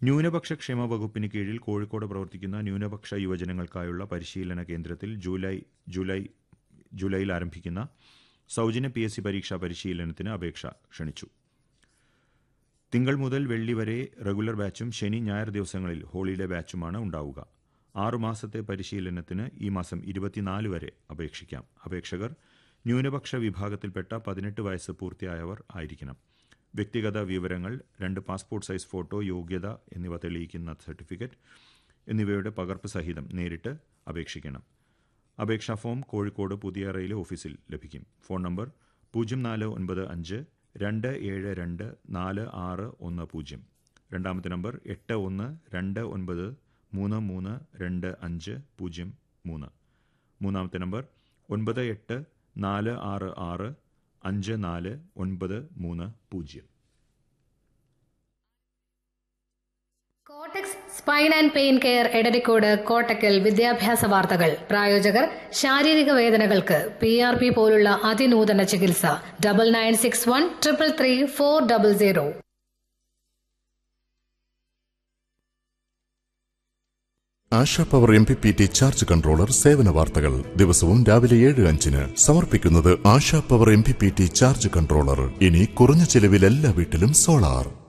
ന്യൂനപക്ഷ ക്ഷേമ വകുപ്പിന് കീഴിൽ കോഴിക്കോട് പ്രവർത്തിക്കുന്ന ന്യൂനപക്ഷ യുവജനങ്ങൾക്കായുള്ള പരിശീലന കേന്ദ്രത്തിൽ ജൂലൈ ജൂലൈ ജൂലൈയിൽ ആരംഭിക്കുന്ന സൗജന്യ പി എസ് സി പരീക്ഷാ പരിശീലനത്തിന് അപേക്ഷ ക്ഷണിച്ചു തിങ്കൾ മുതൽ വെള്ളി വരെ റെഗുലർ ബാച്ചും ശനി ഞായർ ദിവസങ്ങളിൽ ഹോളിഡേ ബാച്ചുമാണ് ഉണ്ടാവുക ആറുമാസത്തെ പരിശീലനത്തിന് ഈ മാസം ഇരുപത്തിനാല് വരെ അപേക്ഷിക്കാം അപേക്ഷകർ ന്യൂനപക്ഷ വിഭാഗത്തിൽപ്പെട്ട പതിനെട്ട് വയസ്സ് പൂർത്തിയായവർ ആയിരിക്കണം വ്യക്തിഗത വിവരങ്ങൾ രണ്ട് പാസ്പോർട്ട് സൈസ് ഫോട്ടോ യോഗ്യത എന്നിവ തെളിയിക്കുന്ന സർട്ടിഫിക്കറ്റ് എന്നിവയുടെ പകർപ്പ് സഹിതം നേരിട്ട് അപേക്ഷിക്കണം അപേക്ഷാ ഫോം കോഴിക്കോട് പുതിയ റെയിൽവേ ഓഫീസിൽ ലഭിക്കും ഫോൺ നമ്പർ പൂജ്യം നാല് ഒൻപത് അഞ്ച് രണ്ട് ഏഴ് രണ്ട് നാല് ആറ് ഒന്ന് പൂജ്യം രണ്ടാമത്തെ നമ്പർ എട്ട് ഒന്ന് രണ്ട് ഒൻപത് മൂന്ന് മൂന്ന് രണ്ട് അഞ്ച് പൂജ്യം മൂന്ന് മൂന്നാമത്തെ നമ്പർ ഒൻപത് എട്ട് നാല് ആറ് ആറ് അഞ്ച് നാല് ഒൻപത് മൂന്ന് പൂജ്യം cortex spine and pain care Edarikode Kottakkal വിദ്യാഭ്യാസ വാർത്തകൾ പ്രായോജകർ ശാരീരിക വേദനകൾക്ക് പി ആർ പി പോലുള്ള അതിനൂതന ചികിത്സ double nine six one triple three four double zero Asha power M P P T charge controller സേവന വാർത്തകൾ ദിവസവും രാവിലെ ഏഴ് അഞ്ചിന് സമർപ്പിക്കുന്നത് Asha power M P P T charge controller ഇനി കുറഞ്ഞ ചെലവിൽ എല്ലാ വീട്ടിലും സോളാർ